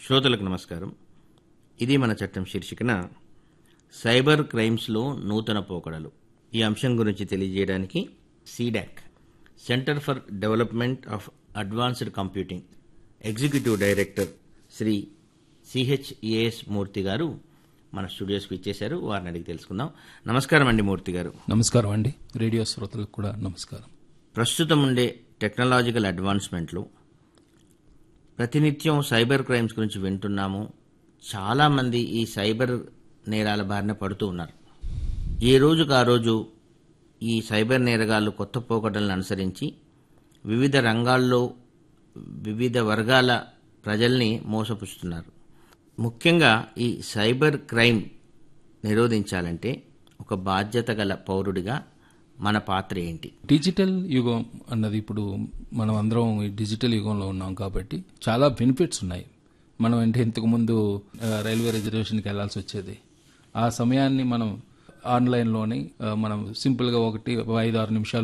శ్రోతలకు నమస్కారం ఇది మన చట్టం శీర్షికన సైబర్ క్రైమ్స్లో నూతన పోకడలు ఈ అంశం గురించి తెలియజేయడానికి CDAC centre for development of advanced computing executive director Shri CHAS Murthy గారు మన స్టూడియోస్కి ఇచ్చేశారు వారిని అడిగి తెలుసుకుందాం నమస్కారం అండి మూర్తి గారు నమస్కారం అండి రేడియో శ్రోతలకు కూడా నమస్కారం ప్రస్తుతం ఉండే టెక్నాలజికల్ అడ్వాన్స్మెంట్లు ప్రతినిత్యం సైబర్ క్రైమ్స్ గురించి వింటున్నాము చాలామంది ఈ సైబర్ నేరాల బారిన పడుతూ ఉన్నారు ఏ రోజుకు ఆ రోజు ఈ సైబర్ నేరగాళ్ళు కొత్త పోకడలను అనుసరించి వివిధ రంగాల్లో వివిధ వర్గాల ప్రజల్ని మోసపుస్తున్నారు ముఖ్యంగా ఈ సైబర్ క్రైమ్ నిరోధించాలంటే ఒక బాధ్యత గల పౌరుడిగా మన పాత్ర ఏంటి డిజిటల్ యుగం అన్నది ఇప్పుడు మనం అందరం ఈ డిజిటల్ యుగంలో ఉన్నాం కాబట్టి చాలా బెనిఫిట్స్ ఉన్నాయి మనం అంటే ఇంతకు ముందు ఆ, రైల్వే రిజర్వేషన్కి వెళ్లాల్సి వచ్చేది ఆ సమయాన్ని మనం ఆన్లైన్లోని ఆ, మనం సింపుల్గా ఒకటి ఐదు ఆరు నిమిషాలు